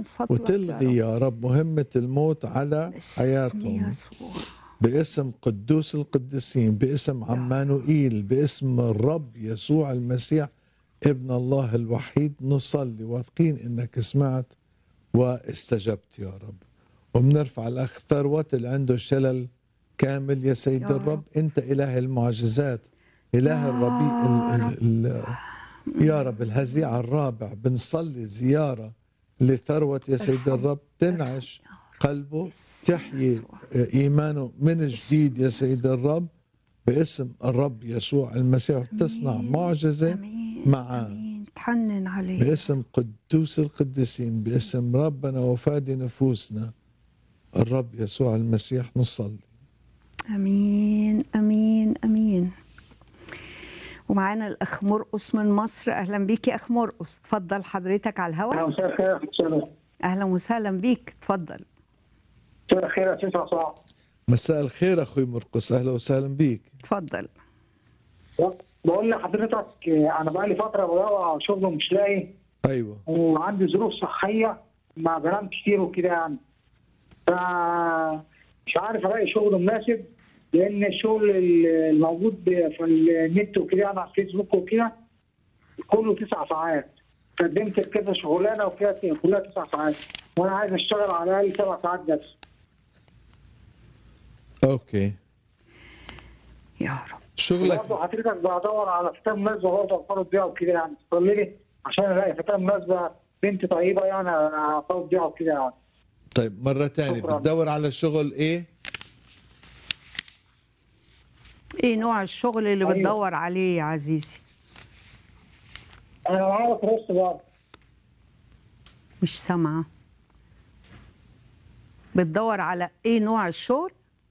فضلك يا وتلغي رب. يا رب مهمة الموت على باسم حياتهم يسوع باسم قدوس القديسين باسم عمانوئيل باسم الرب يسوع المسيح ابن الله الوحيد نصلي واثقين انك سمعت واستجبت يا رب وبنرفع الاخ ثروت اللي عنده شلل كامل يا سيد يا الرب رب. انت اله المعجزات اله يا الربيع ال رب. ال ال يا رب الهزيع الرابع بنصلي زياره لثروه يا سيد ارحم. الرب تنعش قلبه باسم تحيي يسوع. ايمانه من جديد يا سيد الرب باسم الرب يسوع المسيح تصنع آمين. معجزه امين معاه. امين تحنن عليه باسم قدوس القديسين باسم ربنا وفادي نفوسنا الرب يسوع المسيح نصلي امين امين امين ومعانا الاخ مرقص من مصر اهلا بيك يا اخ مرقص اتفضل حضرتك على الهواء مساء الخير مساء اهلا وسهلا بيك اتفضل الخير يا سيدي عصام مساء الخير اخوي مرقس اهلا وسهلا بيك اتفضل بقول لحضرتك آه، انا بقى لي فتره بدور على شغل ومش لاقي ايوه وعندي ظروف صحيه ما بنام كتير وكده يعني ف مش عارف الاقي شغل مناسب لان الشغل الموجود في النت وكده يعني على الفيسبوك وكده كله تسع ساعات قدمت كذا شغلانه وفيها كلها تسع ساعات وانا عايز اشتغل على الاقل سبع ساعات بس اوكي يا رب شغلك برضه حضرتك بدور على فتاة مناسبة برضه ارتبط بيها وكده يعني تصلي لي عشان الاقي فتاة مناسبة بنت طيبة يعني ارتبط بيها وكده يعني طيب مرة تانية شكراً. بتدور على شغل ايه؟ ايه نوع الشغل اللي أيوة. بتدور عليه يا عزيزي انا معايا كروس برضه مش سامعه بتدور على ايه نوع الشغل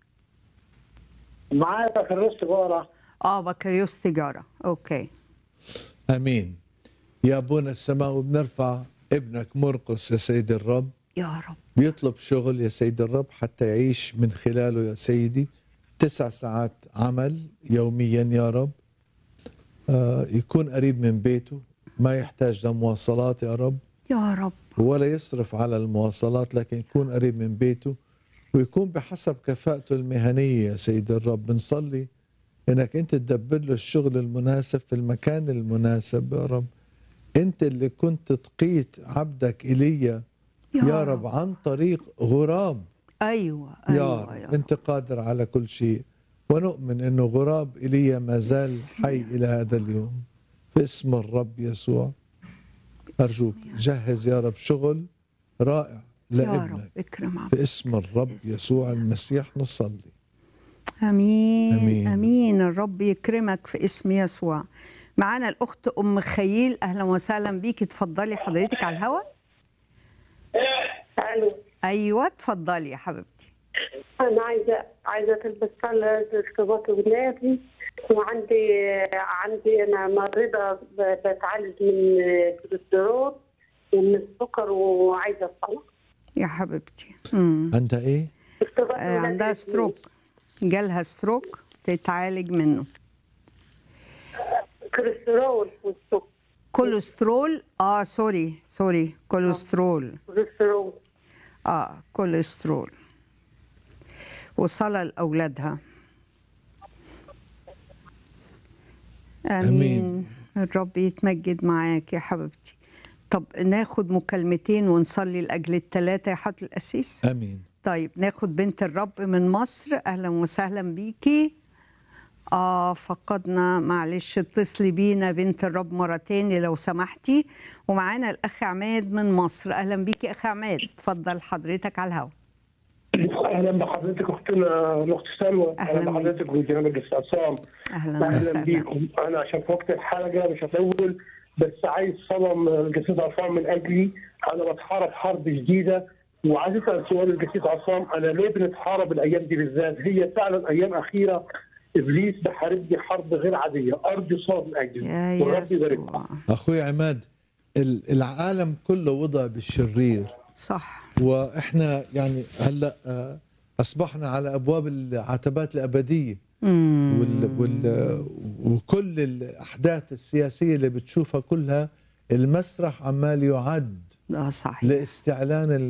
معايا كروس برضه اه بكالوريوس تجاره اوكي امين يا ابونا السماء وبنرفع ابنك مرقس يا سيد الرب يا رب بيطلب شغل يا سيد الرب حتى يعيش من خلاله يا سيدي تسع ساعات عمل يوميا يا رب آه يكون قريب من بيته ما يحتاج لمواصلات يا رب يا رب ولا يصرف على المواصلات لكن يكون قريب من بيته ويكون بحسب كفاءته المهنية يا سيد الرب بنصلي انك انت تدبر له الشغل المناسب في المكان المناسب يا رب انت اللي كنت تقيت عبدك ايليا يا رب عن طريق غراب ايوه يا ايوه رب يا رب انت قادر على كل شيء ونؤمن انه غراب ايليا ما زال باسم حي الى هذا اليوم باسم الرب يسوع ارجوك يسوع. جهز يا رب شغل رائع يا لابنك رب اكرم عبدك باسم الرب باسم يسوع يسوع. المسيح نصلي امين أمين. امين الرب يكرمك في اسم يسوع معانا الاخت ام خيل اهلا وسهلا بيكي اتفضلي حضرتك على الهواء الو ايوه اتفضلي يا حبيبتي انا عايزه عايزه تلبس صلاه ارتباط ولادي وعندي عندي انا مريضه ب- بتعالج من كوليسترول ومن السكر وعايزه الصلاه يا حبيبتي مم. عندها ايه؟ ارتباط آه، ولادي عندها ستروك جالها ستروك تتعالج منه كوليسترول والسكر كوليسترول اه سوري سوري كوليسترول كوليسترول اه كوليسترول وصلى لاولادها امين, آمين. الرب يتمجد معاك يا حبيبتي طب ناخد مكالمتين ونصلي لاجل الثلاثه يا حضره القسيس امين طيب ناخد بنت الرب من مصر اهلا وسهلا بيكي اه فقدنا معلش اتصلي بينا بنت الرب مرة تاني لو سمحتي ومعانا الاخ عماد من مصر اهلا بيكي اخ عماد اتفضل حضرتك على الهوا اهلا بحضرتك اختنا الاخت سلوى أهلاً اهلا بحضرتك وجناب الجسر عصام اهلا اهلا وسهلا بيكم انا عشان في وقت الحلقه مش هطول بس عايز صلاه من الجسيس عصام من اجلي انا بتحارب حرب جديده وعايز اسال سؤال الجسيس عصام انا ليه بنتحارب الايام دي بالذات هي فعلا ايام اخيره ابليس بحاربني حرب غير عاديه ارجو صلاه من اجلي يا ورب يبارككم يسوع اخوي عماد ال- العالم كله وضع بالشرير صح واحنا يعني هلا آه، اصبحنا على ابواب العتبات الابديه مم. وال وال وكل الاحداث السياسيه اللي بتشوفها كلها المسرح عمال يعد ده صحيح لاستعلان